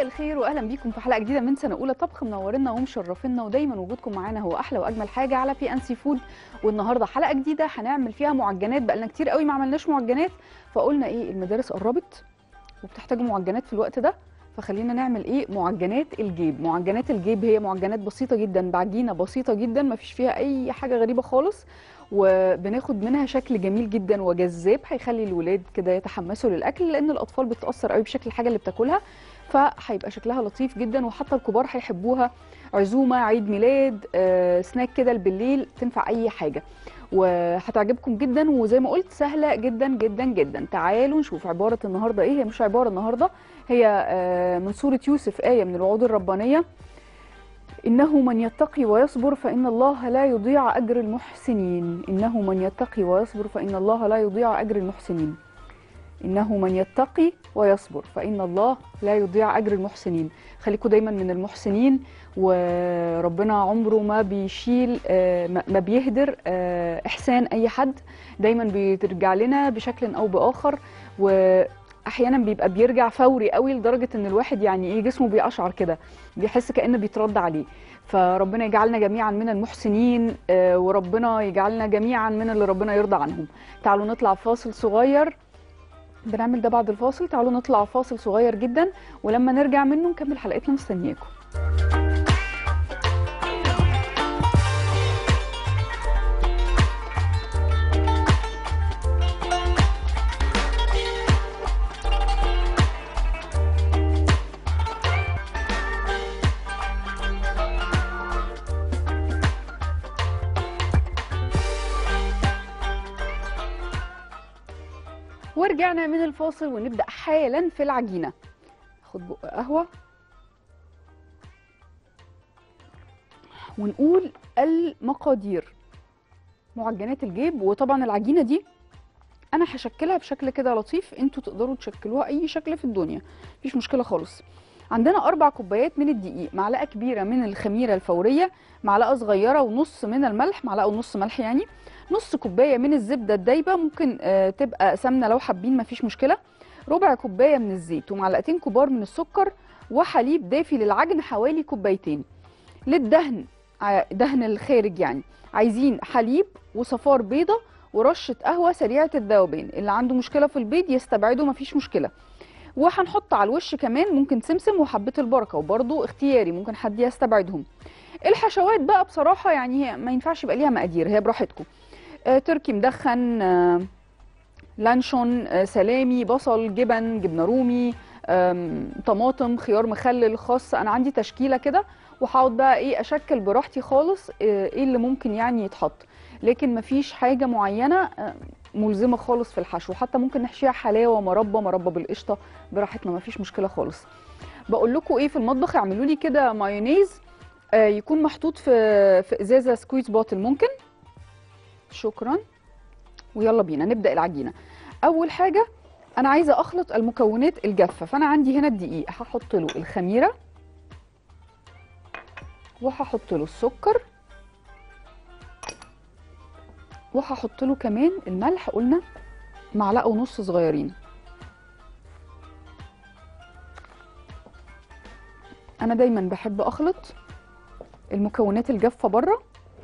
الخير واهلا بيكم في حلقه جديده من سنه اولى طبخ منورنا ومشرفينا ودايما وجودكم معانا هو احلى واجمل حاجه على بي ان سي فود والنهارده حلقه جديده هنعمل فيها معجنات بقالنا كتير قوي ما عملناش معجنات فقلنا ايه المدارس قربت وبتحتاجوا معجنات في الوقت ده فخلينا نعمل ايه معجنات الجيب معجنات الجيب هي معجنات بسيطه جدا بعجينه بسيطه جدا ما فيش فيها اي حاجه غريبه خالص وبناخد منها شكل جميل جدا وجذاب هيخلي الولاد كده يتحمسوا للاكل لان الاطفال بتتاثر قوي بشكل الحاجه اللي بتاكلها فهيبقى شكلها لطيف جدا وحتى الكبار هيحبوها عزومه عيد ميلاد آه، سناك كده بالليل تنفع اي حاجه وهتعجبكم جدا وزي ما قلت سهله جدا جدا جدا تعالوا نشوف عباره النهارده ايه هي مش عباره النهارده هي آه، من سوره يوسف ايه من الوعود الربانيه إنه من يتقي ويصبر فإن الله لا يضيع أجر المحسنين إنه من يتقي ويصبر فإن الله لا يضيع أجر المحسنين إنه من يتقي ويصبر فإن الله لا يضيع أجر المحسنين خليكم دايما من المحسنين وربنا عمره ما بيشيل آه، ما ما بيهدر آه، إحسان أي حد دايما بترجع لنا بشكل أو بآخر وأحيانا بيبقى بيرجع فوري قوي لدرجة إن الواحد يعني إيه جسمه بيقشعر كده بيحس كأنه بيترد عليه فربنا يجعلنا جميعا من المحسنين آه، وربنا يجعلنا جميعا من اللي ربنا يرضى عنهم تعالوا نطلع فاصل صغير بنعمل ده بعد الفاصل تعالوا نطلع فاصل صغير جدا ولما نرجع منه نكمل حلقتنا مستنياكم ورجعنا من الفاصل ونبدأ حالا في العجينة خد بق قهوة ونقول المقادير معجنات الجيب وطبعا العجينة دي انا هشكلها بشكل كده لطيف انتوا تقدروا تشكلوها اي شكل في الدنيا مفيش مشكلة خالص عندنا اربع كوبايات من الدقيق معلقة كبيرة من الخميرة الفورية معلقة صغيرة ونص من الملح معلقة ونص ملح يعني نص كوبايه من الزبده الدايبه ممكن آه، تبقى سمنه لو حابين مفيش مشكله ربع كوبايه من الزيت ومعلقتين كبار من السكر وحليب دافي للعجن حوالي كوبايتين للدهن ع- دهن الخارج يعني عايزين حليب وصفار بيضه ورشه قهوه سريعه الذوبان اللي عنده مشكله في البيض يستبعده مفيش مشكله وهنحط على الوش كمان ممكن سمسم وحبه البركه وبرده اختياري ممكن حد يستبعدهم الحشوات بقى بصراحه يعني هي ما ينفعش يبقى ليها مقادير هي براحتكم آه، تركي مدخن آه، لانشون آه، سلامي بصل جبن جبنه رومي آم، طماطم خيار مخلل خاص انا عندي تشكيله كده وهقعد بقى ايه اشكل براحتي خالص آه، ايه اللي ممكن يعني يتحط لكن مفيش حاجه معينه آه، ملزمه خالص في الحشو حتى ممكن نحشيها حلاوه مربى مربى بالقشطه براحتنا مفيش مشكله خالص بقول لكم ايه في المطبخ اعملوا لي كده مايونيز آه، يكون محطوط في في ازازه سكويز بوتل ممكن شكرا ويلا بينا نبدا العجينه اول حاجه انا عايزه اخلط المكونات الجافه فانا عندي هنا الدقيق هحط له الخميره وهحط له السكر وهحط له كمان الملح قلنا معلقه ونص صغيرين انا دايما بحب اخلط المكونات الجافه بره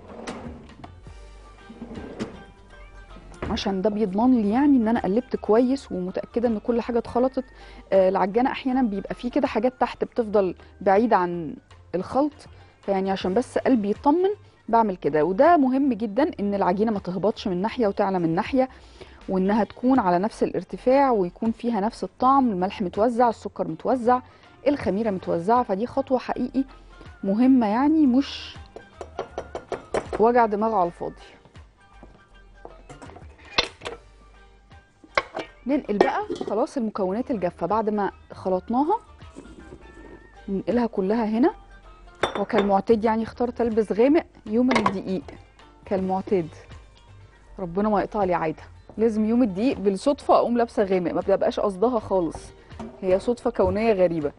عشان ده بيضمن لي يعني ان انا قلبت كويس ومتاكده ان كل حاجه اتخلطت آه، العجانه احيانا بيبقى فيه كده حاجات تحت بتفضل بعيده عن الخلط فيعني عشان بس قلبي يطمن بعمل كده وده مهم جدا ان العجينه ما تهبطش من ناحيه وتعلى من ناحيه وانها تكون على نفس الارتفاع ويكون فيها نفس الطعم الملح متوزع السكر متوزع الخميره متوزعه فدي خطوه حقيقي مهمه يعني مش وجع دماغ على الفاضي ننقل بقى خلاص المكونات الجافه بعد ما خلطناها ننقلها كلها هنا وكالمعتاد يعني اخترت البس غامق يوم الدقيق كالمعتاد ربنا ما يقطع لي عاده لازم يوم الدقيق بالصدفه اقوم لابسه غامق ما بتبقاش قصدها خالص هي صدفه كونيه غريبه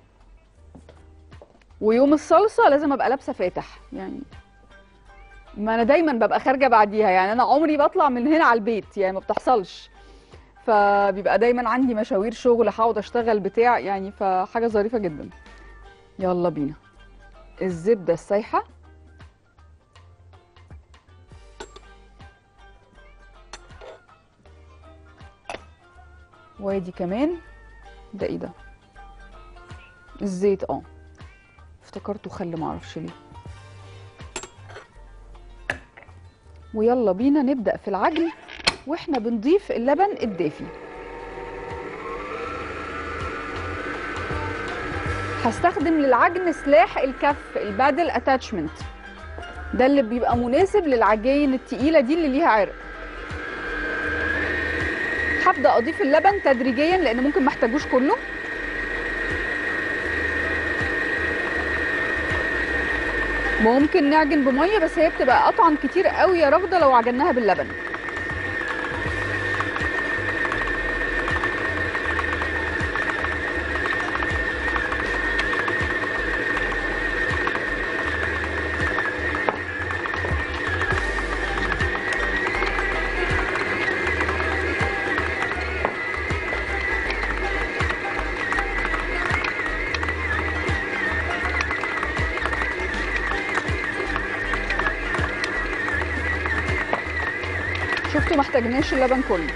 ويوم الصلصه لازم ابقى لابسه فاتح يعني ما انا دايما ببقى خارجه بعديها يعني انا عمري بطلع من هنا على البيت يعني ما بتحصلش فبيبقى دايما عندي مشاوير شغل هقعد اشتغل بتاع يعني فحاجه ظريفه جدا يلا بينا الزبده السايحه وادي كمان ده ايه ده الزيت اه افتكرته خل معرفش ليه ويلا بينا نبدأ في العجن واحنا بنضيف اللبن الدافي هستخدم للعجن سلاح الكف البادل اتاتشمنت ده اللي بيبقى مناسب للعجاين التقيلة دي اللي ليها عرق هبدأ أضيف اللبن تدريجيا لأن ممكن محتاجوش كله ممكن نعجن بميه بس هي بتبقى اطعم كتير قوي يا رغده لو عجناها باللبن شفتوا ما احتاجناش اللبن كله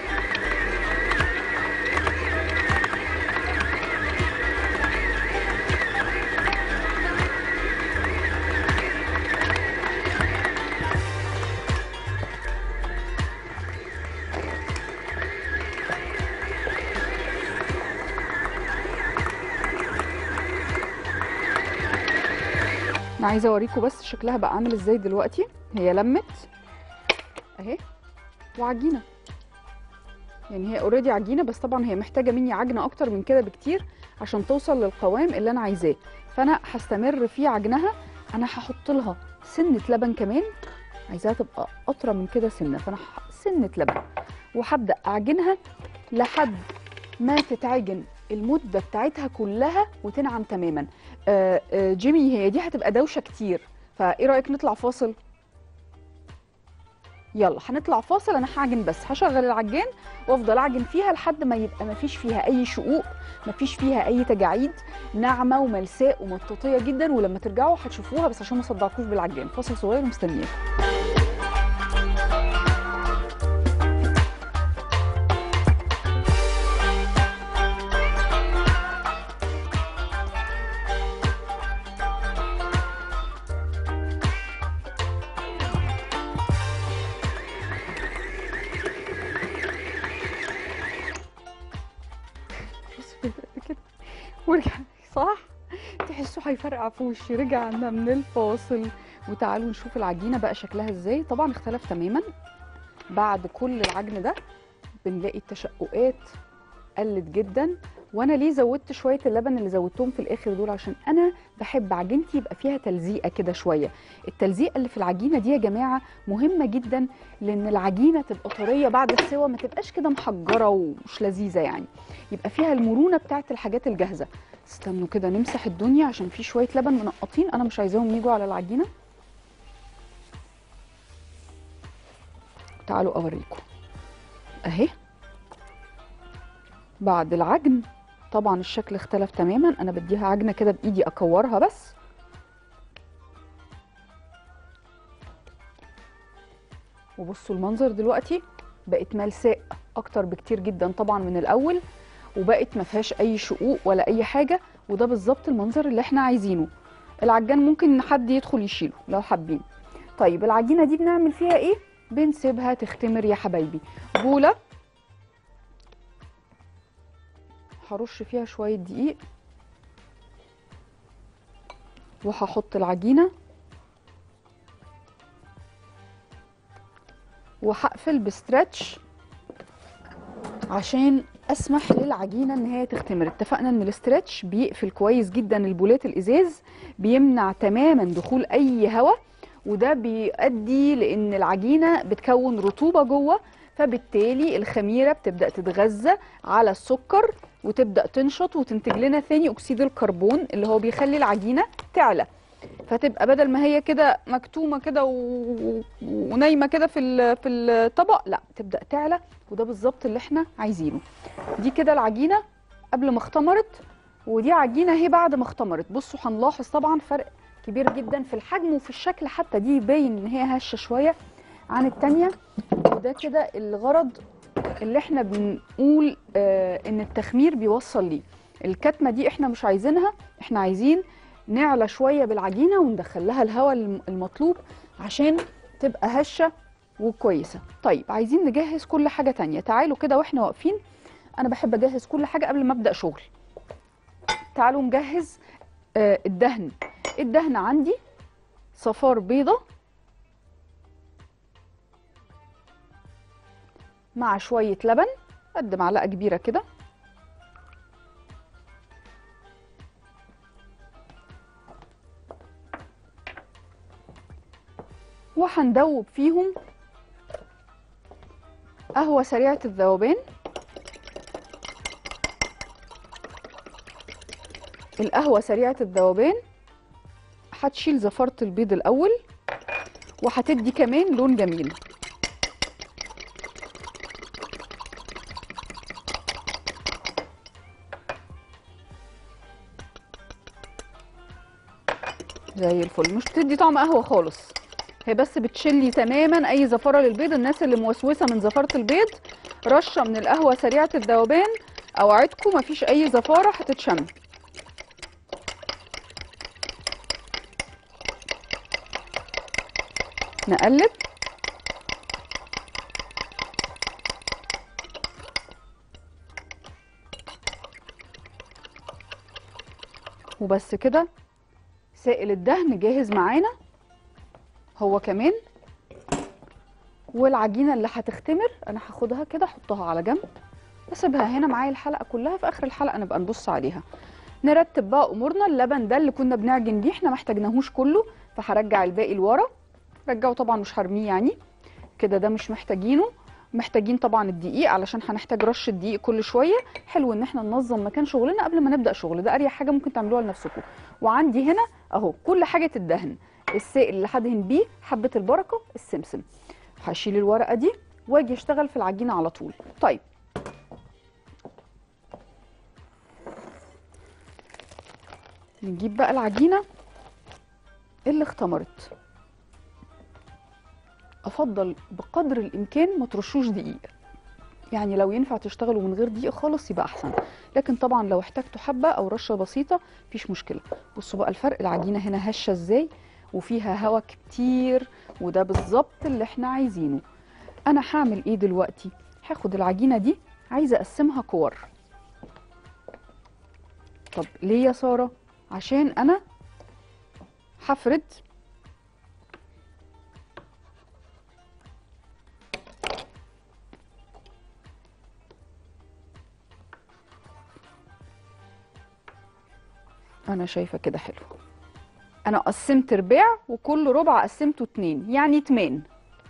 انا عايزه اوريكم بس شكلها بقى عامل ازاي دلوقتي هي لمت اهي وعجينه يعني هي اوريدي عجينه بس طبعا هي محتاجه مني عجنه اكتر من كده بكتير عشان توصل للقوام اللي انا عايزاه فانا هستمر في عجنها انا هحط لها سنه لبن كمان عايزاها تبقى اطرى من كده سنه فانا ح- سنه لبن وهبدا اعجنها لحد ما تتعجن المده بتاعتها كلها وتنعم تماما آه آه جيمي هي دي هتبقى دوشه كتير فايه رايك نطلع فاصل يلا هنطلع فاصل انا هعجن بس هشغل العجان وافضل اعجن فيها لحد ما يبقى ما فيش فيها اي شقوق ما فيش فيها اي تجاعيد ناعمه وملساء ومطاطيه جدا ولما ترجعوا هتشوفوها بس عشان ما صدعكوش بالعجان فاصل صغير ومستنياكم بص كده كده ورجع صح تحسوا هيفرقع في وشي رجعنا من الفاصل وتعالوا نشوف العجينه بقى شكلها ازاي طبعا اختلف تماما بعد كل العجن ده بنلاقي التشققات قلت جدا وانا ليه زودت شويه اللبن اللي زودتهم في الاخر دول عشان انا بحب عجينتي يبقى فيها تلزيقه كده شويه التلزيقه اللي في العجينه دي يا جماعه مهمه جدا لان العجينه تبقى طريه بعد السوا ما تبقاش كده محجره ومش لذيذه يعني يبقى فيها المرونه بتاعت الحاجات الجاهزه استنوا كده نمسح الدنيا عشان في شويه لبن منقطين انا مش عايزاهم يجوا على العجينه تعالوا اوريكم اهي بعد العجن طبعا الشكل اختلف تماما انا بديها عجنه كده بايدي اكورها بس وبصوا المنظر دلوقتي بقت ملساء اكتر بكتير جدا طبعا من الاول وبقت ما فيهاش اي شقوق ولا اي حاجه وده بالظبط المنظر اللي احنا عايزينه العجان ممكن حد يدخل يشيله لو حابين طيب العجينه دي بنعمل فيها ايه بنسيبها تختمر يا حبايبي بوله هرش فيها شويه دقيق وهحط العجينه وهقفل بستريتش عشان اسمح للعجينه ان هي تختمر اتفقنا ان الاسترتش بيقفل كويس جدا البولات الازاز بيمنع تماما دخول اي هواء وده بيؤدي لان العجينه بتكون رطوبه جوه فبالتالي الخميره بتبدا تتغذى على السكر وتبدا تنشط وتنتج لنا ثاني اكسيد الكربون اللي هو بيخلي العجينه تعلى فتبقى بدل ما هي كده مكتومه كده و... ونايمه كده في ال- في الطبق لا تبدا تعلى وده بالظبط اللي احنا عايزينه دي كده العجينه قبل ما اختمرت ودي عجينه اهي بعد ما اختمرت بصوا هنلاحظ طبعا فرق كبير جدا في الحجم وفي الشكل حتى دي باين ان هي هشه شويه عن التانية وده كده الغرض اللي احنا بنقول آه ان التخمير بيوصل ليه الكتمه دي احنا مش عايزينها احنا عايزين نعلى شويه بالعجينه وندخل لها الهواء الم- المطلوب عشان تبقى هشه وكويسه طيب عايزين نجهز كل حاجه تانية تعالوا كده واحنا واقفين انا بحب اجهز كل حاجه قبل ما ابدا شغل تعالوا نجهز آه الدهن الدهن عندي صفار بيضه مع شويه لبن قد معلقه كبيره كده وهندوب فيهم قهوة سريعة الذوبان القهوة سريعة الذوبان هتشيل زفارة البيض الأول وهتدي كمان لون جميل زي الفل مش بتدي طعم قهوة خالص هي بس بتشلي تماما اي زفاره للبيض الناس اللي موسوسه من زفاره البيض رشه من القهوه سريعه الذوبان اوعدكم مفيش اي زفاره هتتشم نقلب وبس كده سائل الدهن جاهز معانا هو كمان والعجينه اللي هتختمر انا هاخدها كده احطها على جنب اسيبها هنا معايا الحلقه كلها في اخر الحلقه نبقى نبص عليها نرتب بقى امورنا اللبن ده اللي كنا بنعجن بيه احنا ما احتاجناهوش كله فهرجع الباقي لورا رجعه طبعا مش هرميه يعني كده ده مش محتاجينه محتاجين طبعا الدقيق علشان هنحتاج رش الدقيق كل شويه حلو ان احنا ننظم مكان شغلنا قبل ما نبدا شغل ده اريح حاجه ممكن تعملوها لنفسكم وعندي هنا اهو كل حاجه الدهن السائل اللي هدهن بيه حبه البركه السمسم هشيل الورقه دي واجي اشتغل في العجينه على طول طيب نجيب بقى العجينه اللي اختمرت افضل بقدر الامكان ما ترشوش دقيق يعني لو ينفع تشتغلوا من غير دقيق خالص يبقى احسن لكن طبعا لو احتجتوا حبه او رشه بسيطه مفيش مشكله بصوا بقى الفرق العجينه هنا هشه ازاي وفيها هوا كتير وده بالظبط اللي احنا عايزينه انا هعمل ايه دلوقتي هاخد العجينه دي عايزه اقسمها كور طب ليه يا ساره عشان انا هفرد انا شايفه كده حلو انا قسمت رباع وكل ربع قسمته اتنين يعني تمان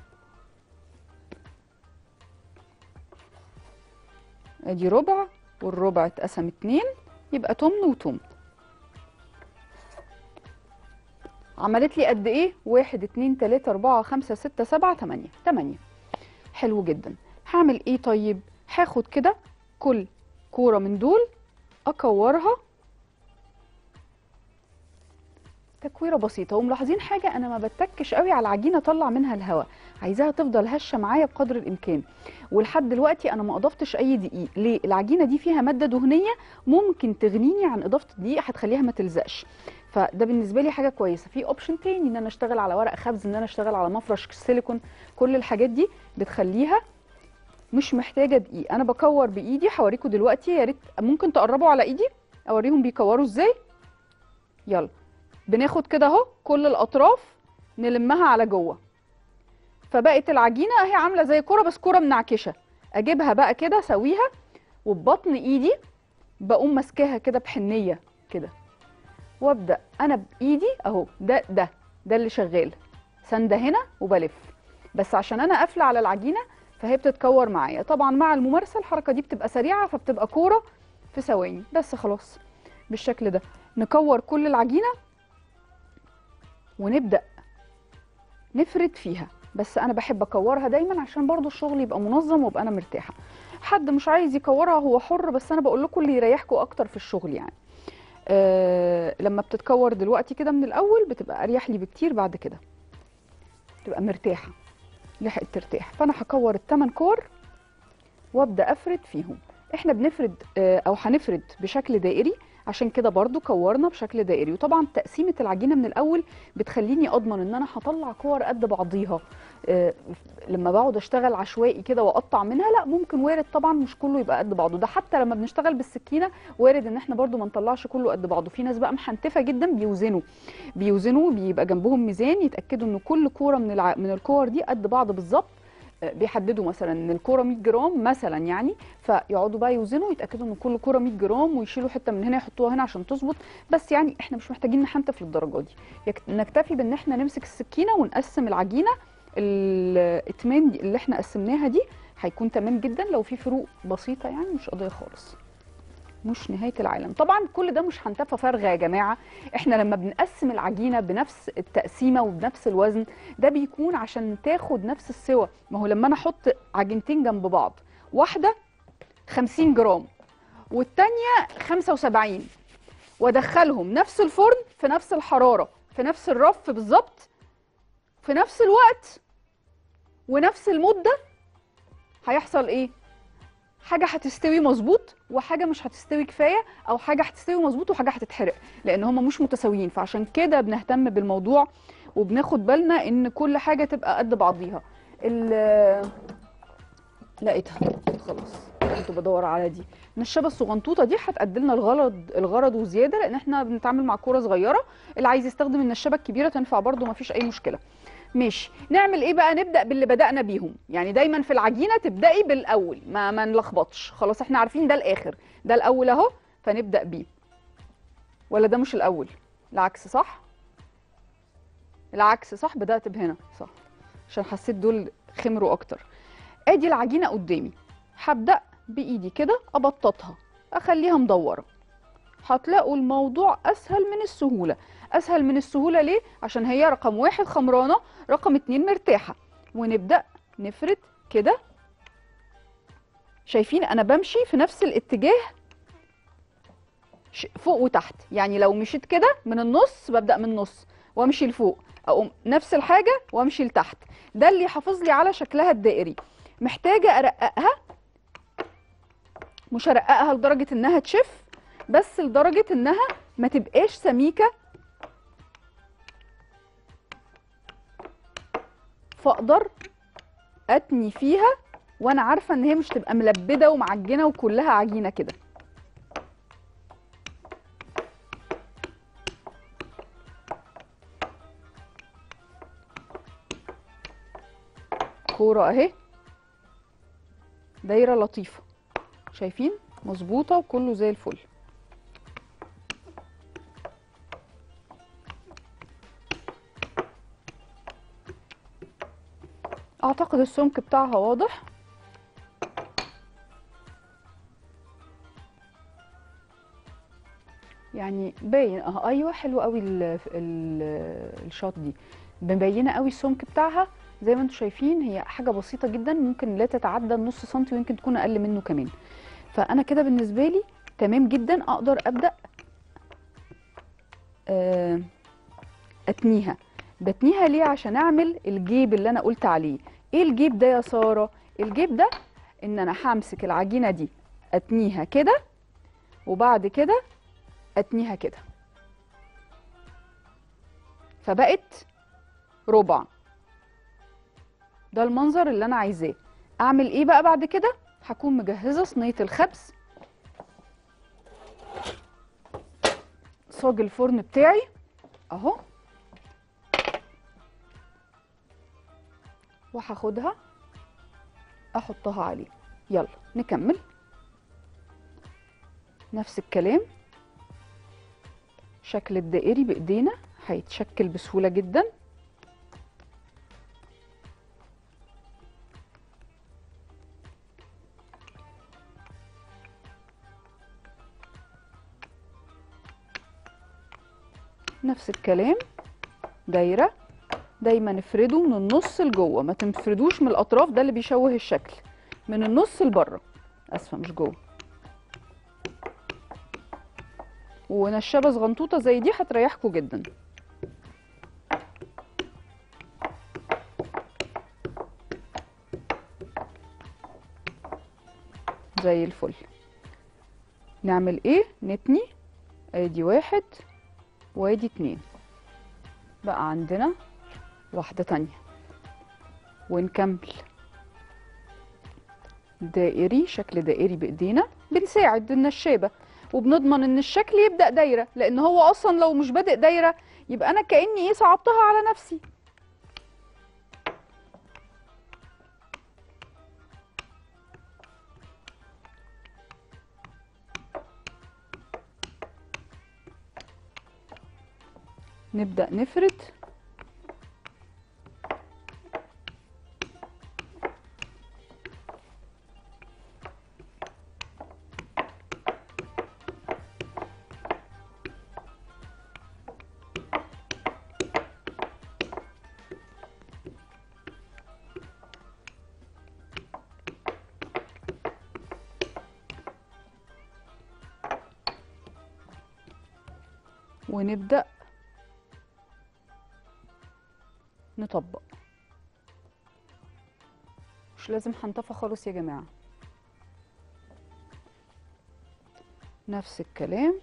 ادي ربع والربع اتقسم اتنين يبقى تمن وتمن عملت لي قد ايه واحد اتنين تلاتة اربعة خمسة ستة سبعة تمانية تمانية حلو جدا هعمل ايه طيب هاخد كده كل كورة من دول اكورها تكويره بسيطه وملاحظين حاجه انا ما بتكش قوي على العجينه اطلع منها الهواء عايزاها تفضل هشه معايا بقدر الامكان ولحد دلوقتي انا ما اضفتش اي دقيق ليه العجينه دي فيها ماده دهنيه ممكن تغنيني عن اضافه الدقيق هتخليها ما تلزقش فده بالنسبه لي حاجه كويسه في اوبشن تاني ان انا اشتغل على ورق خبز ان انا اشتغل على مفرش سيليكون كل الحاجات دي بتخليها مش محتاجه دقيق انا بكور بايدي هوريكم دلوقتي يا ريت ممكن تقربوا على ايدي اوريهم بيكوروا ازاي يلا بناخد كده اهو كل الاطراف نلمها على جوه فبقت العجينه اهي عامله زي كوره بس كوره منعكشه اجيبها بقى كده اسويها وببطن ايدي بقوم ماسكاها كده بحنيه كده وابدا انا بايدي اهو ده ده ده اللي شغال سنده هنا وبلف بس عشان انا قافله على العجينه فهي بتتكور معايا طبعا مع الممارسه الحركه دي بتبقى سريعه فبتبقى كوره في ثواني بس خلاص بالشكل ده نكور كل العجينه ونبدا نفرد فيها بس انا بحب اكورها دايما عشان برضو الشغل يبقى منظم وابقى انا مرتاحه حد مش عايز يكورها هو حر بس انا بقول لكم اللي يريحكم اكتر في الشغل يعني آه لما بتتكور دلوقتي كده من الاول بتبقى اريح لي بكتير بعد كده تبقى مرتاحه لحقت ترتاح فانا هكور الثمان كور وابدا افرد فيهم احنا بنفرد آه، او هنفرد بشكل دائري عشان كده برضو كورنا بشكل دائري وطبعا تقسيمه العجينه من الاول بتخليني اضمن ان انا هطلع كور قد بعضيها آه، لما بقعد اشتغل عشوائي كده واقطع منها لا ممكن وارد طبعا مش كله يبقى قد بعضه ده حتى لما بنشتغل بالسكينه وارد ان احنا برضو ما نطلعش كله قد بعضه في ناس بقى محنتفه جدا بيوزنوا بيوزنوا بيبقى جنبهم ميزان يتاكدوا ان كل كوره من الع... من الكور دي قد بعض بالظبط آه، بيحددوا مثلا ان الكوره 100 جرام مثلا يعني فيقعدوا بقى يوزنوا يتاكدوا ان كل كوره 100 جرام ويشيلوا حته من هنا يحطوها هنا عشان تظبط بس يعني احنا مش محتاجين نحنتف للدرجه دي يك- نكتفي بان احنا نمسك السكينه ونقسم العجينه الاتمام دي اللي احنا قسمناها دي هيكون تمام جدا لو في فروق بسيطه يعني مش قضيه خالص مش نهايه العالم طبعا كل ده مش هنتفه فارغه يا جماعه احنا لما بنقسم العجينه بنفس التقسيمه وبنفس الوزن ده بيكون عشان تاخد نفس السوى ما هو لما انا احط عجينتين جنب بعض واحده 50 جرام والتانيه 75 وادخلهم نفس الفرن في نفس الحراره في نفس الرف بالظبط في نفس الوقت ونفس المده هيحصل ايه حاجه هتستوي مظبوط وحاجه مش هتستوي كفايه او حاجه هتستوي مظبوط وحاجه هتتحرق لان هما مش متساويين فعشان كده بنهتم بالموضوع وبناخد بالنا ان كل حاجه تبقى قد بعضيها ال- لقيتها خلاص كنت بدور على دي النشابه الصغنطوطه دي هتأدي لنا الغرض الغرض وزياده لان احنا بنتعامل مع كوره صغيره اللي عايز يستخدم النشابه الكبيره تنفع برده مفيش اي مشكله ماشي نعمل ايه بقى نبدا باللي بدانا بيهم يعني دايما في العجينه تبداي بالاول ما ما نلخبطش خلاص احنا عارفين ده الاخر ده الاول اهو فنبدا بيه ولا ده مش الاول العكس صح العكس صح بدات بهنا صح عشان حسيت دول خمروا اكتر ادي العجينه قدامي هبدا بايدي كده ابططها اخليها مدوره هتلاقوا الموضوع اسهل من السهوله اسهل من السهوله ليه عشان هي رقم واحد خمرانه رقم اتنين مرتاحه ونبدا نفرد كده شايفين انا بمشي في نفس الاتجاه ش- فوق وتحت يعني لو مشيت كده من النص ببدا من النص وامشي لفوق اقوم نفس الحاجه وامشي لتحت ده اللي يحافظ لي على شكلها الدائري محتاجه ارققها مش ارققها لدرجه انها تشف بس لدرجه انها ما تبقاش سميكه فاقدر اتني فيها وانا عارفه ان هي مش تبقى ملبده ومعجنه وكلها عجينه كده كوره اهي دايره لطيفه شايفين مظبوطه وكله زي الفل اعتقد السمك بتاعها واضح يعني باين اه ايوه حلو قوي ال ال الشوت دي مبينه قوي السمك بتاعها زي ما انتم شايفين هي حاجه بسيطه جدا ممكن لا تتعدى النص سنتي ويمكن تكون اقل منه كمان فانا كده بالنسبه لي تمام جدا اقدر ابدا آه، اتنيها بتنيها ليه عشان اعمل الجيب اللي انا قلت عليه ايه الجيب ده يا ساره الجيب ده ان انا همسك العجينه دي اتنيها كده وبعد كده اتنيها كده فبقت ربع ده المنظر اللي انا عايزاه اعمل ايه بقى بعد كده هكون مجهزه صينيه الخبز صاج الفرن بتاعي اهو وهاخدها احطها عليه يلا نكمل نفس الكلام شكل الدائري بايدينا هيتشكل بسهوله جدا نفس الكلام دايره دايما نفرده من النص لجوه ما تفردوش من الاطراف ده اللي بيشوه الشكل من النص لبره اسفه مش جوه ونشابه صغنطوطه زي دي هتريحكم جدا زي الفل نعمل ايه نتني ادي واحد وادي اتنين بقى عندنا واحدة تانية ونكمل دائري شكل دائري بايدينا بنساعد النشابة وبنضمن ان الشكل يبدأ دايرة لان هو اصلا لو مش بادئ دايرة يبقى انا كأني ايه صعبتها على نفسي نبدأ نفرد ونبدأ نطبق مش لازم حنطفى خالص يا جماعة نفس الكلام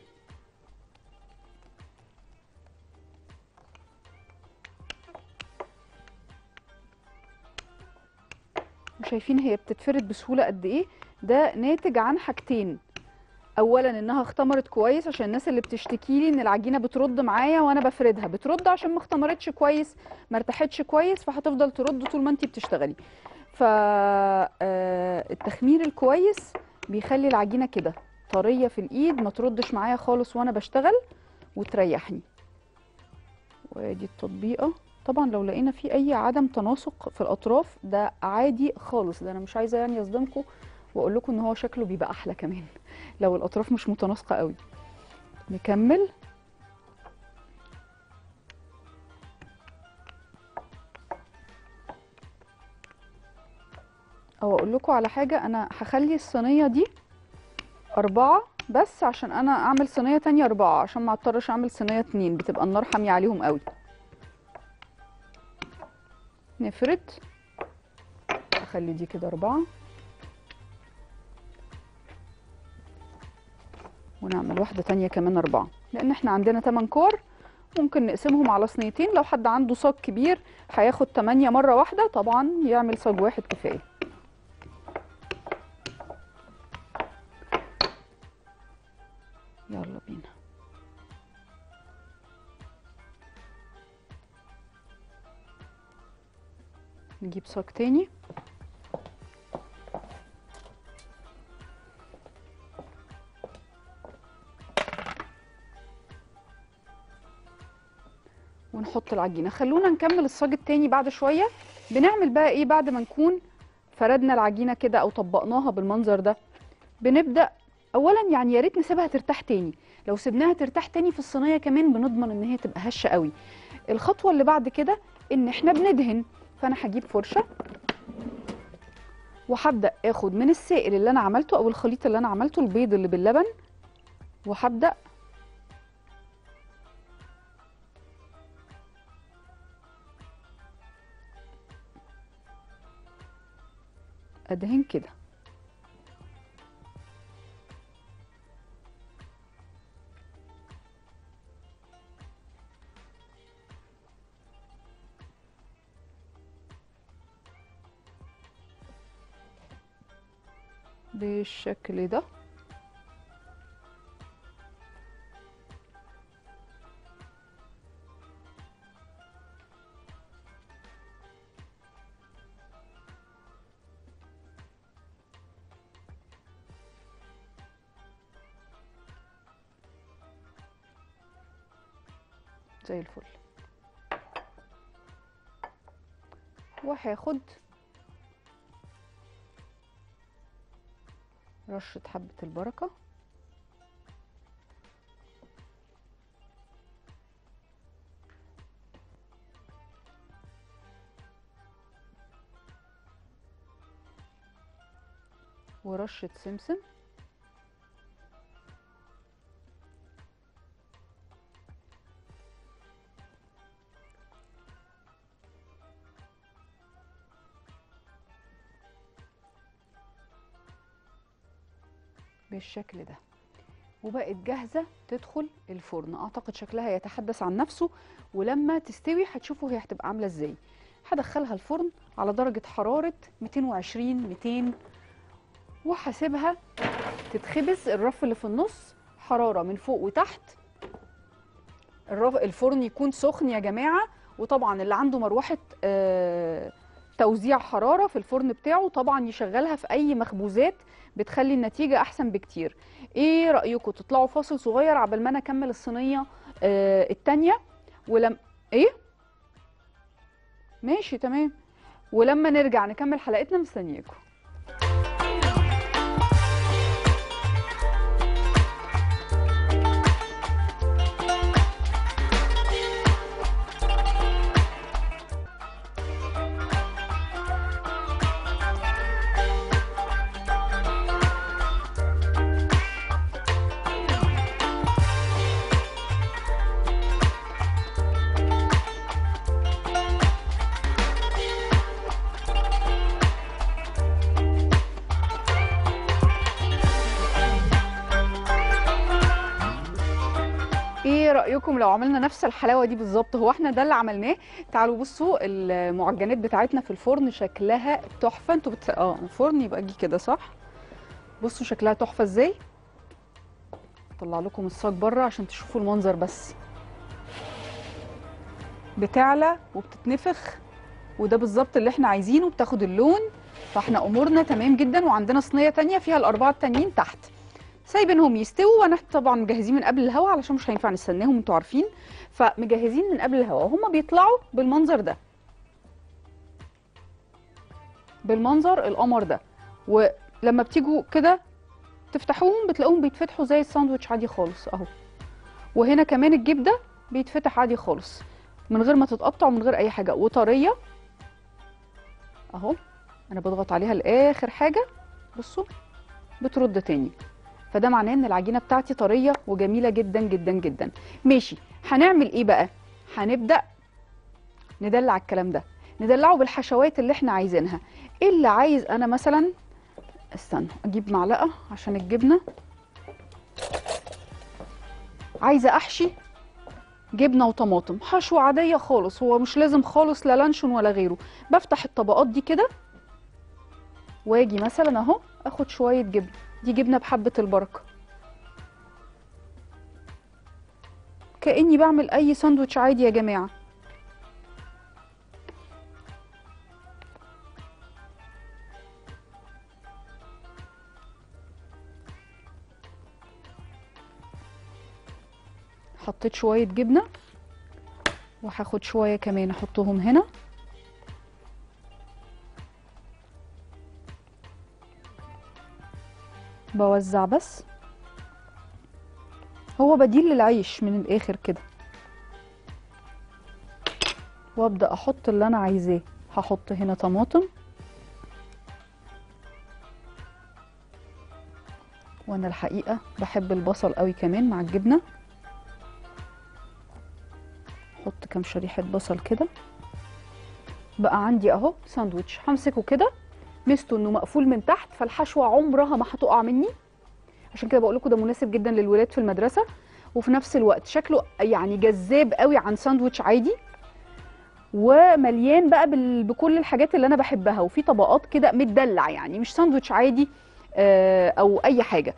وشايفين هي بتتفرد بسهولة قد ايه ده ناتج عن حاجتين اولا انها اختمرت كويس عشان الناس اللي بتشتكي لي ان العجينه بترد معايا وانا بفردها بترد عشان ما اختمرتش كويس ما ارتاحتش كويس فهتفضل ترد طول ما انت بتشتغلي فالتخمير الكويس بيخلي العجينه كده طريه في الايد ما تردش معايا خالص وانا بشتغل وتريحني وادي التطبيقه طبعا لو لقينا في اي عدم تناسق في الاطراف ده عادي خالص ده انا مش عايزه يعني اصدمكم واقول لكم ان هو شكله بيبقى احلى كمان لو الاطراف مش متناسقه قوي نكمل او اقول لكم على حاجه انا هخلي الصينيه دي أربعة بس عشان أنا أعمل صينية تانية أربعة عشان ما اضطرش أعمل صينية اتنين بتبقى النار حامية عليهم قوي نفرد أخلي دي كده أربعة ونعمل واحدة تانية كمان أربعة لأن احنا عندنا تمن كور ممكن نقسمهم على صينيتين لو حد عنده صاج كبير هياخد تمانية مرة واحدة طبعا يعمل صاج واحد كفاية يلا بينا نجيب صاج تاني ونحط العجينه خلونا نكمل الصاج التاني بعد شويه بنعمل بقى ايه بعد ما نكون فردنا العجينه كده او طبقناها بالمنظر ده بنبدا اولا يعني يا ريت نسيبها ترتاح تاني لو سيبناها ترتاح تاني في الصينيه كمان بنضمن ان هي تبقى هشه قوي الخطوه اللي بعد كده ان احنا بندهن فانا هجيب فرشه وهبدا اخد من السائل اللي انا عملته او الخليط اللي انا عملته البيض اللي باللبن وهبدا ادهن كده بالشكل ده زي الفل وهاخد رشة حبة البركة ورشة سمسم بالشكل ده وبقت جاهزه تدخل الفرن اعتقد شكلها يتحدث عن نفسه ولما تستوي هتشوفوا هي هتبقى عامله ازاي هدخلها الفرن على درجه حراره 220 200 وهسيبها تتخبز الرف اللي في النص حراره من فوق وتحت الرف الفرن يكون سخن يا جماعه وطبعا اللي عنده مروحه آه توزيع حراره في الفرن بتاعه طبعا يشغلها في اي مخبوزات بتخلي النتيجه احسن بكتير ايه رايكم تطلعوا فاصل صغير عبال ما انا اكمل الصينيه آه التانيه ولم ايه ماشي تمام ولما نرجع نكمل حلقتنا مستنياكم ايه رايكم لو عملنا نفس الحلاوه دي بالظبط هو احنا ده اللي عملناه تعالوا بصوا المعجنات بتاعتنا في الفرن شكلها تحفه انتوا بت... اه الفرن يبقى جه كده صح بصوا شكلها تحفه ازاي اطلع لكم الصاج بره عشان تشوفوا المنظر بس بتعلى وبتتنفخ وده بالظبط اللي احنا عايزينه بتاخد اللون فاحنا امورنا تمام جدا وعندنا صينيه تانية فيها الاربعه التانيين تحت سايبينهم يستووا وانا طبعا مجهزين من قبل الهوا علشان مش هينفع نستناهم انتوا عارفين فمجهزين من قبل الهوا وهم بيطلعوا بالمنظر ده بالمنظر القمر ده ولما بتيجوا كده تفتحوهم بتلاقوهم بيتفتحوا زي الساندوتش عادي خالص اهو وهنا كمان الجيب ده بيتفتح عادي خالص من غير ما تتقطع ومن غير اي حاجه وطريه اهو انا بضغط عليها لاخر حاجه بصوا بترد تاني فده معناه ان العجينه بتاعتي طريه وجميله جدا جدا جدا ماشي هنعمل ايه بقى هنبدا ندلع الكلام ده ندلعه بالحشوات اللي احنا عايزينها ايه اللي عايز انا مثلا استنوا اجيب معلقه عشان الجبنه عايزه احشي جبنه وطماطم حشوه عاديه خالص هو مش لازم خالص لا لانشون ولا غيره بفتح الطبقات دي كده واجي مثلا اهو اخد شويه جبنه دي جبنه بحبه البركه كاني بعمل اي ساندوتش عادي يا جماعه حطيت شويه جبنه وهاخد شويه كمان احطهم هنا بوزع بس هو بديل للعيش من الاخر كده وابدا احط اللي انا عايزاه هحط هنا طماطم وانا الحقيقه بحب البصل قوي كمان مع الجبنه احط كام شريحه بصل كده بقى عندي اهو ساندوتش همسكه كده ميزته انه مقفول من تحت فالحشوه عمرها ما هتقع مني عشان كده بقول لكم ده مناسب جدا للولاد في المدرسه وفي نفس الوقت شكله يعني جذاب قوي عن ساندوتش عادي ومليان بقى بال... بكل الحاجات اللي انا بحبها وفي طبقات كده متدلع يعني مش ساندوتش عادي آه او اي حاجه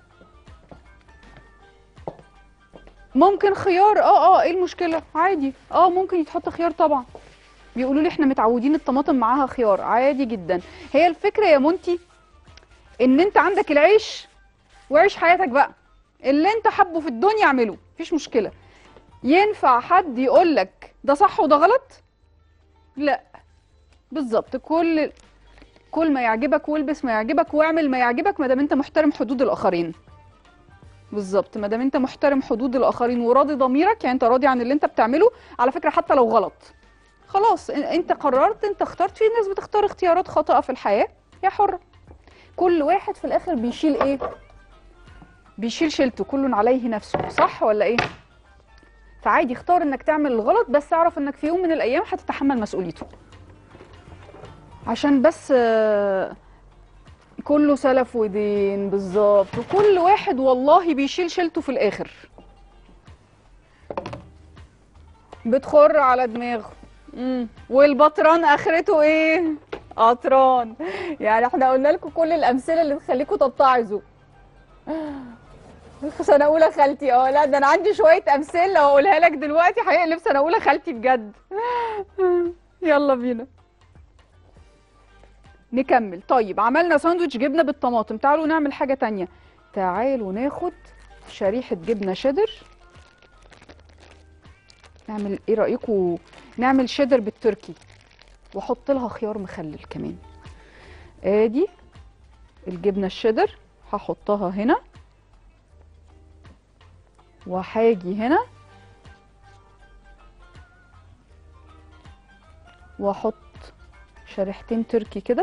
ممكن خيار اه اه ايه المشكله عادي اه ممكن يتحط خيار طبعا بيقولوا لي احنا متعودين الطماطم معاها خيار عادي جدا هي الفكره يا مونتي ان انت عندك العيش وعيش حياتك بقى اللي انت حبه في الدنيا اعمله مفيش مشكله ينفع حد يقول لك ده صح وده غلط لا بالظبط كل كل ما يعجبك والبس ما يعجبك واعمل ما يعجبك ما دام انت محترم حدود الاخرين بالظبط ما دام انت محترم حدود الاخرين وراضي ضميرك يعني انت راضي عن اللي انت بتعمله على فكره حتى لو غلط خلاص انت قررت انت اخترت في ناس بتختار اختيارات خاطئه في الحياه يا حره كل واحد في الاخر بيشيل ايه بيشيل شيلته كل عليه نفسه صح ولا ايه فعادي اختار انك تعمل الغلط بس اعرف انك في يوم من الايام هتتحمل مسؤوليته عشان بس كله سلف ودين بالظبط وكل واحد والله بيشيل شيلته في الاخر بتخر على دماغه امم والبطران اخرته ايه قطران يعني احنا قلنا لكم كل الامثله اللي تخليكم تتعظوا سنه اولى خالتي اه لا ده انا عندي شويه امثله لو اقولها لك دلوقتي هيقلب سنه اولى خالتي بجد يلا بينا نكمل طيب عملنا ساندوتش جبنه بالطماطم تعالوا نعمل حاجه تانية تعالوا ناخد شريحه جبنه شيدر نعمل ايه رايكم نعمل شيدر بالتركي واحط لها خيار مخلل كمان ادي الجبنه الشيدر هحطها هنا وهاجي هنا واحط شريحتين تركي كده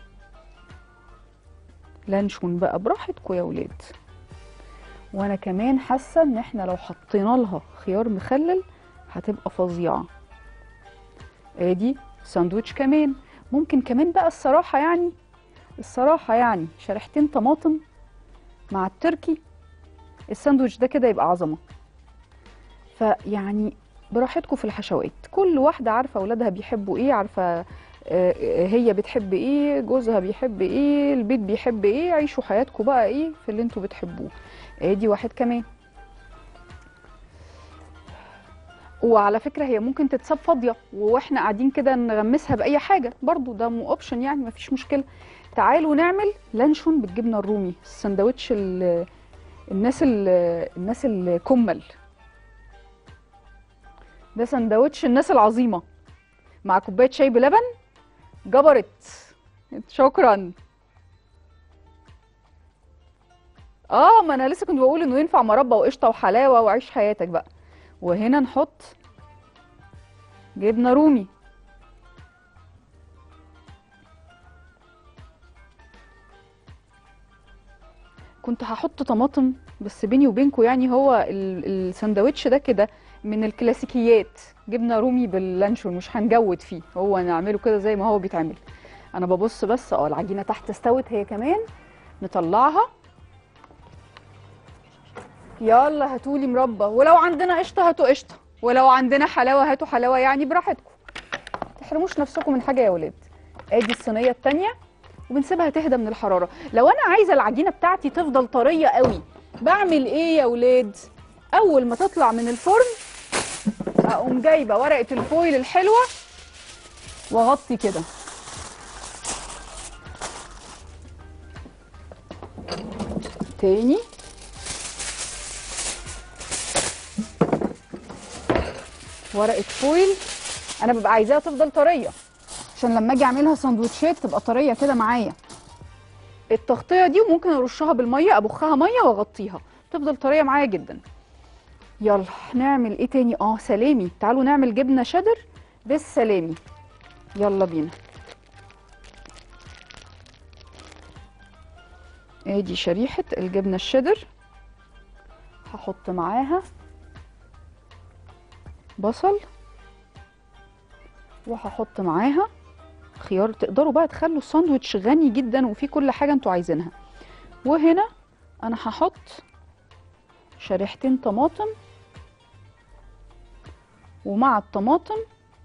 لانشون بقى براحتكم يا ولاد وانا كمان حاسه ان احنا لو حطينا لها خيار مخلل هتبقى فظيعه ادي ساندوتش كمان ممكن كمان بقى الصراحه يعني الصراحه يعني شريحتين طماطم مع التركي الساندوتش ده كده يبقى عظمه فيعني براحتكم في الحشوات كل واحده عارفه اولادها بيحبوا ايه عارفه آه، هي بتحب ايه جوزها بيحب ايه البيت بيحب ايه عيشوا حياتكم بقى ايه في اللي انتوا بتحبوه ادي واحد كمان وعلى فكره هي ممكن تتساب فاضيه واحنا قاعدين كده نغمسها باي حاجه برضو ده مو اوبشن يعني مفيش مشكله تعالوا نعمل لانشون بالجبنه الرومي السندوتش ال- الناس ال- الناس الكمل ده سندوتش الناس العظيمه مع كوبايه شاي بلبن جبرت شكرا اه ما انا لسه كنت بقول انه ينفع مربى وقشطه وحلاوه وعيش حياتك بقى وهنا نحط جبنه رومي كنت هحط طماطم بس بيني وبينكم يعني هو ال- السندوتش ده كده من الكلاسيكيات جبنه رومي باللانشون مش هنجود فيه هو نعمله كده زي ما هو بيتعمل انا ببص بس اه العجينه تحت استوت هي كمان نطلعها يلا هاتولي مربى ولو عندنا قشطه هاتوا قشطه ولو عندنا حلاوه هاتوا حلاوه يعني براحتكم تحرموش نفسكم من حاجه يا ولاد ادي الصينيه التانية وبنسيبها تهدى من الحراره لو انا عايزه العجينه بتاعتي تفضل طريه قوي بعمل ايه يا ولاد اول ما تطلع من الفرن اقوم جايبه ورقه الفويل الحلوه واغطي كده تاني ورقه فويل انا ببقى عايزاها تفضل طريه عشان لما اجي اعملها سندوتشات تبقى طريه كده معايا التغطيه دي وممكن ارشها بالميه ابخها ميه واغطيها تفضل طريه معايا جدا يلا نعمل ايه تاني اه سلامي تعالوا نعمل جبنه شيدر بالسلامي يلا بينا ادي شريحه الجبنه الشيدر هحط معاها بصل وهحط معاها خيار تقدروا بقى تخلوا الساندوتش غني جدا وفيه كل حاجه انتوا عايزينها وهنا انا هحط شريحتين طماطم ومع الطماطم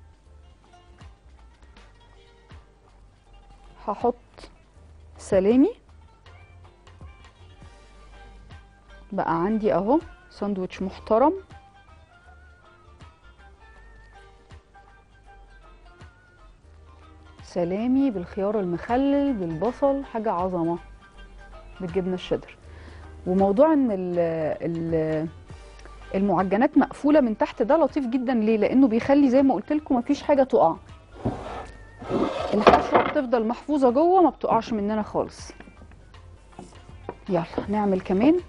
هحط سلامي بقى عندي اهو ساندوتش محترم سلامي بالخيار المخلل بالبصل حاجه عظمه بالجبنه الشيدر وموضوع ان ال ال المعجنات مقفوله من تحت ده لطيف جدا ليه لانه بيخلي زي ما قلت لكم مفيش حاجه تقع الحشوه بتفضل محفوظه جوه ما بتقعش مننا خالص يلا نعمل كمان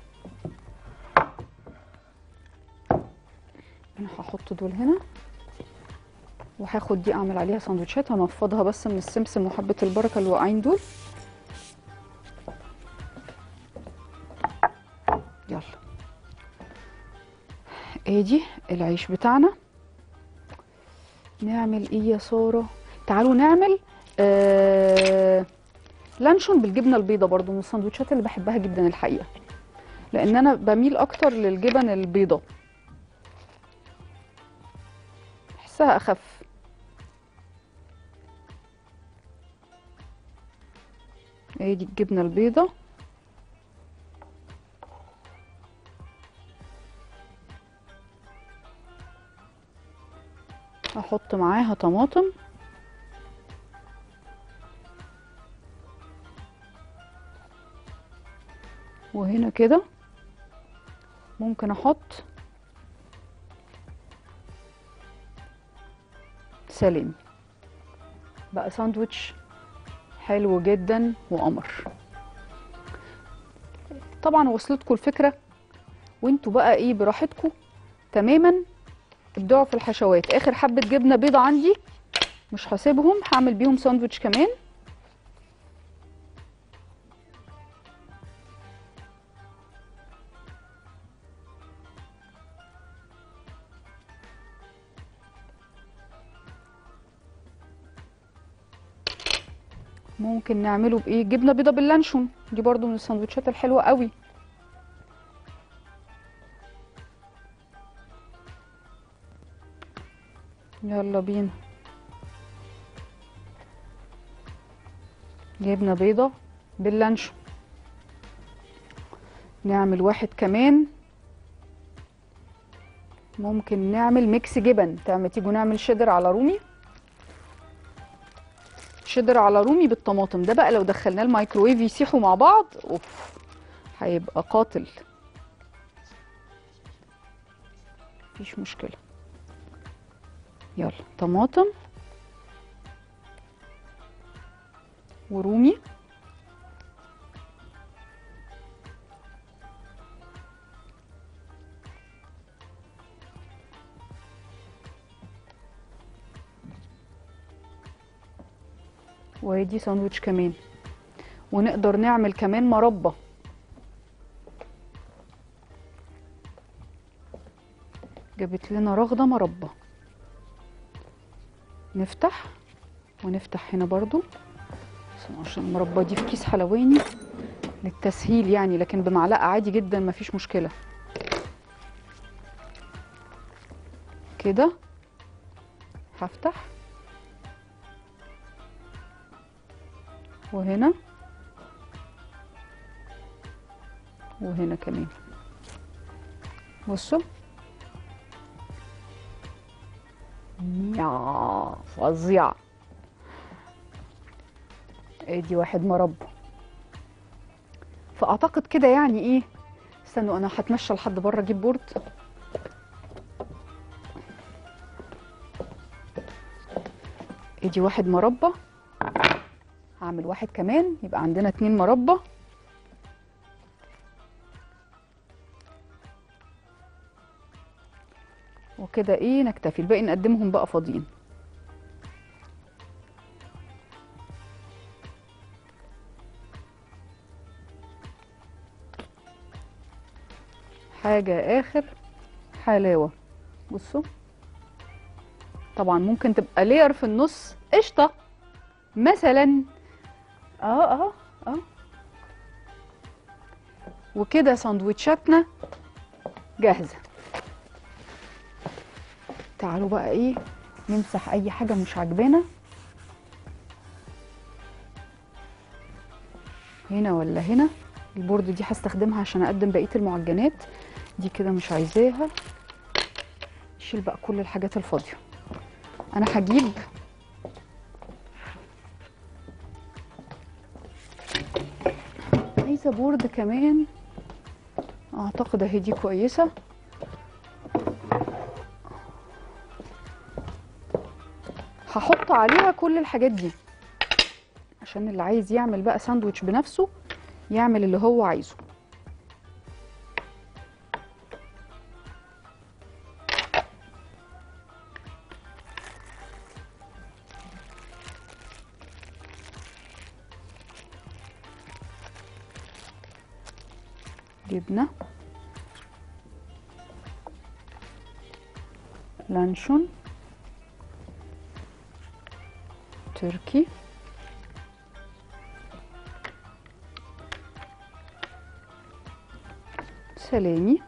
انا هحط دول هنا وهاخد دي اعمل عليها سندوتشات هنفضها بس من السمسم وحبه البركه اللي واقعين دول يلا ادي العيش بتاعنا نعمل ايه يا ساره تعالوا نعمل آه لانشون بالجبنه البيضاء برضو من السندوتشات اللي بحبها جدا الحقيقه لان انا بميل اكتر للجبن البيضاء بحسها اخف اهي دي الجبنه البيضاء احط معاها طماطم وهنا كده ممكن احط سلامي بقى ساندوتش حلو جدا وقمر طبعا وصلتكم الفكره وانتوا بقى ايه براحتكم تماما ابدعوا في الحشوات اخر حبه جبنه بيضه عندي مش هسيبهم هعمل بيهم ساندوتش كمان ممكن نعمله بايه جبنه بيضه باللانشون دي برضو من السندوتشات الحلوه قوي يلا بينا جبنه بيضه باللانشون نعمل واحد كمان ممكن نعمل ميكس جبن تعمل تيجوا نعمل شيدر على رومي شيدر على رومي بالطماطم ده بقى لو دخلناه الميكروويف يسيحوا مع بعض اوف هيبقى قاتل مفيش مشكله يلا طماطم ورومي وادي ساندوتش كمان ونقدر نعمل كمان مربى جابت لنا رغده مربى نفتح ونفتح هنا برضو بس عشان المربى دي في كيس حلواني للتسهيل يعني لكن بمعلقه عادي جدا مفيش مشكله كده هفتح وهنا وهنا كمان بصوا يا فظيع ادي واحد مربى فاعتقد كده يعني ايه استنوا انا هتمشى لحد بره اجيب بورد ادي واحد مربى هعمل واحد كمان يبقى عندنا اتنين مربى وكده ايه نكتفي الباقي نقدمهم بقى فاضيين حاجة اخر حلاوة بصوا طبعا ممكن تبقى لير في النص قشطة مثلا اه اه اه وكده سندوتشاتنا جاهزة تعالوا بقى ايه نمسح اي حاجة مش عاجبانا هنا ولا هنا البورد دي هستخدمها عشان اقدم بقية المعجنات دي كده مش عايزاها نشيل بقى كل الحاجات الفاضية انا هجيب عايزة بورد كمان اعتقد اهي دي كويسة هحط عليها كل الحاجات دي عشان اللي عايز يعمل بقى ساندوتش بنفسه يعمل اللي هو عايزه جبنة لانشون تركي سلامي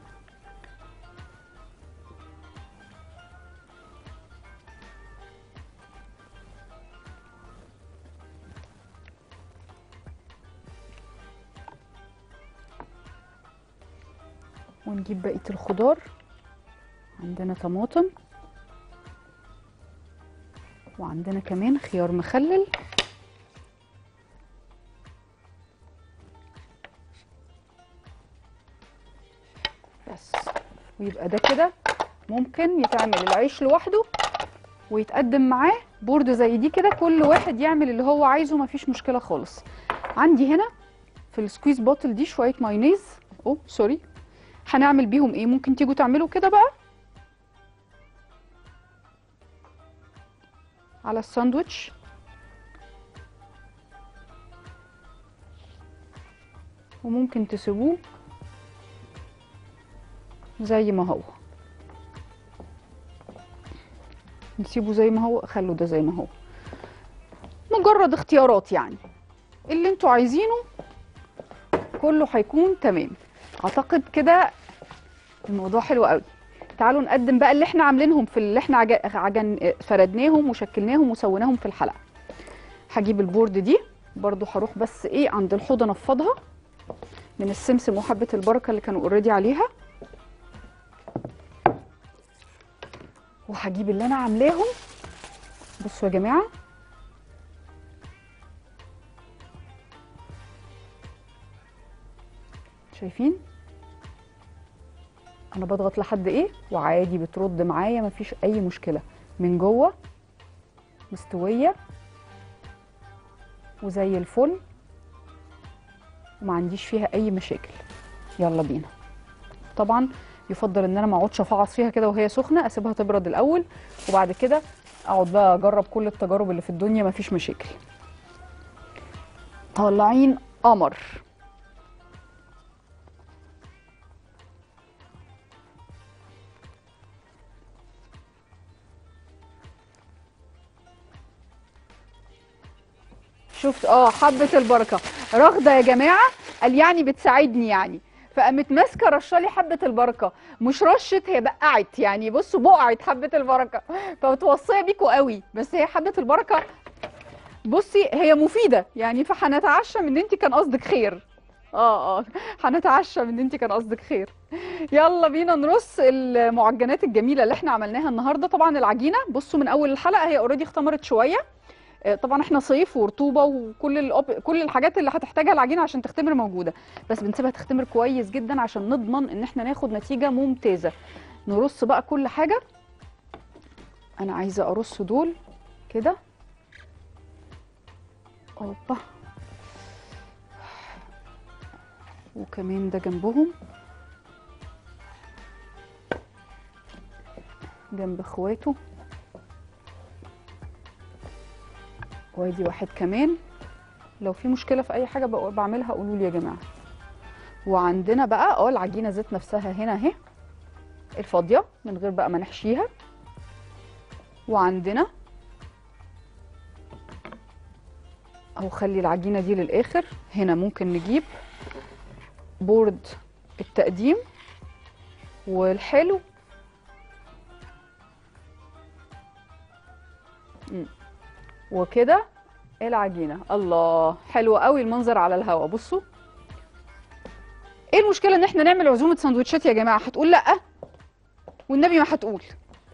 ونجيب بقية الخضار عندنا طماطم وعندنا كمان خيار مخلل بس ويبقى ده كده ممكن يتعمل العيش لوحده ويتقدم معاه بورد زي دي كده كل واحد يعمل اللي هو عايزه مفيش مشكلة خالص عندي هنا في السكويز بوتل دي شوية مايونيز اوه سوري هنعمل بيهم ايه ممكن تيجوا تعملوا كده بقى على الساندوتش وممكن تسيبوه زي ما هو نسيبه زي ما هو خلوا ده زي ما هو مجرد اختيارات يعني اللي انتوا عايزينه كله هيكون تمام اعتقد كده الموضوع حلو قوي تعالوا نقدم بقى اللي احنا عاملينهم في اللي احنا عج- عجن فردناهم وشكلناهم وسويناهم في الحلقه هجيب البورد دي برضو هروح بس ايه عند الحوض انفضها من السمسم وحبه البركه اللي كانوا اوريدي عليها وهجيب اللي انا عاملاهم بصوا يا جماعه شايفين انا بضغط لحد ايه وعادي بترد معايا مفيش اي مشكله من جوه مستويه وزي الفل وما عنديش فيها اي مشاكل يلا بينا طبعا يفضل ان انا ما اقعدش افعص فيها كده وهي سخنه اسيبها تبرد الاول وبعد كده اقعد بقى اجرب كل التجارب اللي في الدنيا مفيش مشاكل طالعين قمر شفت اه حبة البركة رغدة يا جماعة قال يعني بتساعدني يعني فقامت ماسكة رشالي حبة البركة مش رشت هي بقعت يعني بصوا بقعت حبة البركة فمتوصية بيكوا قوي بس هي حبة البركة بصي هي مفيدة يعني فهنتعشى من ان انت كان قصدك خير اه اه هنتعشى من ان انت كان قصدك خير يلا بينا نرص المعجنات الجميلة اللي احنا عملناها النهاردة طبعا العجينة بصوا من اول الحلقة هي اوريدي اختمرت شوية آه، طبعا احنا صيف ورطوبه وكل الأوب... كل الحاجات اللي هتحتاجها العجينه عشان تختمر موجوده بس بنسيبها تختمر كويس جدا عشان نضمن ان احنا ناخد نتيجه ممتازه نرص بقى كل حاجه انا عايزه ارص دول كده اوبا وكمان ده جنبهم جنب اخواته وادي واحد كمان لو في مشكله في اي حاجه بق- بعملها قولوا لي يا جماعه وعندنا بقى اه العجينه ذات نفسها هنا اهي الفاضيه من غير بقى ما نحشيها وعندنا او خلي العجينه دي للاخر هنا ممكن نجيب بورد التقديم والحلو مم. وكده العجينه الله حلو قوي المنظر على الهوا بصوا ايه المشكله ان احنا نعمل عزومه سندوتشات يا جماعه هتقول لا والنبي ما هتقول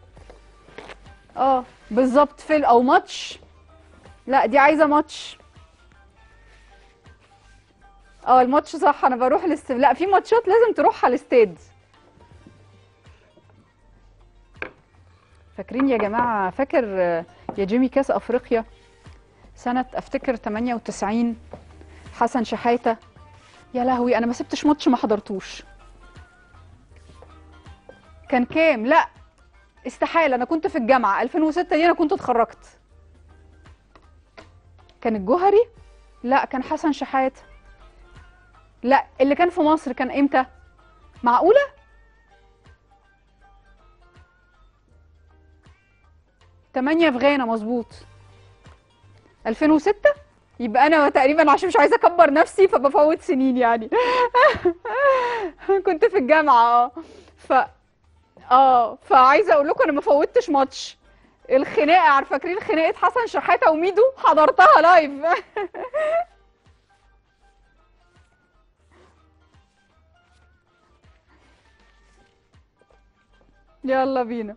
اه بالظبط فيل او ماتش لا دي عايزه ماتش اه الماتش صح انا بروح الاست لا في ماتشات لازم تروحها الاستاد فاكرين يا جماعه فاكر آه، يا جيمي كاس افريقيا سنه افتكر 98 حسن شحاته يا لهوي انا ما سبتش ماتش ما حضرتوش كان كام لا استحاله انا كنت في الجامعه 2006 دي انا كنت اتخرجت كان الجوهري لا كان حسن شحاته لا اللي كان في مصر كان امتى معقوله تمانية في غانا مظبوط 2006 يبقى انا تقريبا عشان مش عايزه اكبر نفسي فبفوت سنين يعني كنت في الجامعه اه ف اه فعايزه اقول لكم انا ما فوتش ماتش الخناقه عارفه فاكرين خناقه حسن شحاته وميدو حضرتها لايف يلا بينا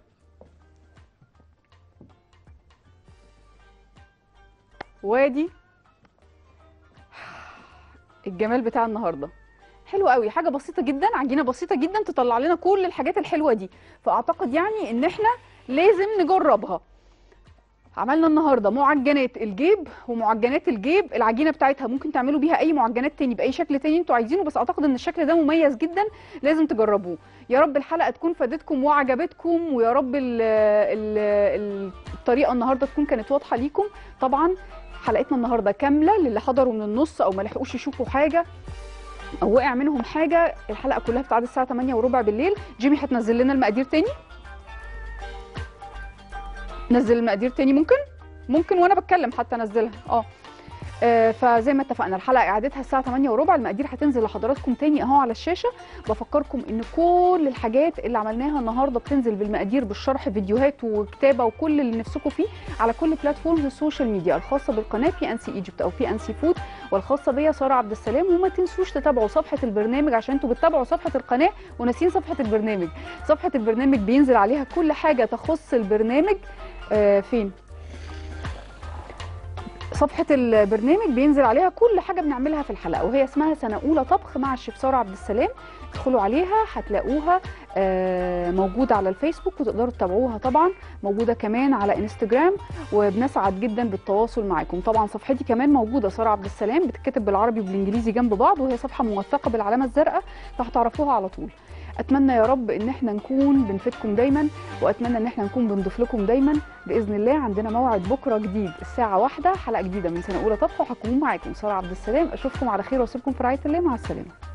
وادي الجمال بتاع النهارده حلو قوي حاجه بسيطه جدا عجينه بسيطه جدا تطلع لنا كل الحاجات الحلوه دي فاعتقد يعني ان احنا لازم نجربها عملنا النهارده معجنات الجيب ومعجنات الجيب العجينه بتاعتها ممكن تعملوا بيها اي معجنات تاني باي شكل تاني انتوا عايزينه بس اعتقد ان الشكل ده مميز جدا لازم تجربوه يا رب الحلقه تكون فادتكم وعجبتكم ويا رب ال ال الطريقه النهارده تكون كانت واضحه ليكم طبعا حلقتنا النهارده كامله للي حضروا من النص او ما لحقوش يشوفوا حاجه او وقع منهم حاجه الحلقه كلها بتعدي الساعه 8 وربع بالليل جيمي هتنزل لنا المقادير تاني نزل المقادير تاني ممكن ممكن وانا بتكلم حتى انزلها اه آه، فزي ما اتفقنا الحلقه اعادتها الساعه 8 وربع المقادير هتنزل لحضراتكم تاني اهو على الشاشه بفكركم ان كل الحاجات اللي عملناها النهارده بتنزل بالمقادير بالشرح فيديوهات وكتابه وكل اللي نفسكم فيه على كل بلاتفورمز السوشيال ميديا الخاصه بالقناه بي ان سي ايجيبت او بي ان سي فود والخاصه بيا ساره عبد السلام وما تنسوش تتابعوا صفحه البرنامج عشان انتوا بتتابعوا صفحه القناه وناسين صفحه البرنامج صفحه البرنامج بينزل عليها كل حاجه تخص البرنامج آه فين صفحة البرنامج بينزل عليها كل حاجة بنعملها في الحلقة وهي اسمها سنة أولى طبخ مع الشيف سارة عبد السلام ادخلوا عليها هتلاقوها آه، موجودة على الفيسبوك وتقدروا تتابعوها طبعا موجودة كمان على انستجرام وبنسعد جدا بالتواصل معاكم طبعا صفحتي كمان موجودة سارة عبد السلام بتتكتب بالعربي وبالانجليزي جنب بعض وهي صفحة موثقة بالعلامة الزرقاء فهتعرفوها على طول اتمنى يا رب ان احنا نكون بنفيدكم دايما واتمنى ان احنا نكون بنضيف لكم دايما باذن الله عندنا موعد بكره جديد الساعه واحدة حلقه جديده من سنه اولى طبخ وهكون معاكم ساره عبد السلام اشوفكم على خير واسيبكم في رعايه الله مع السلامه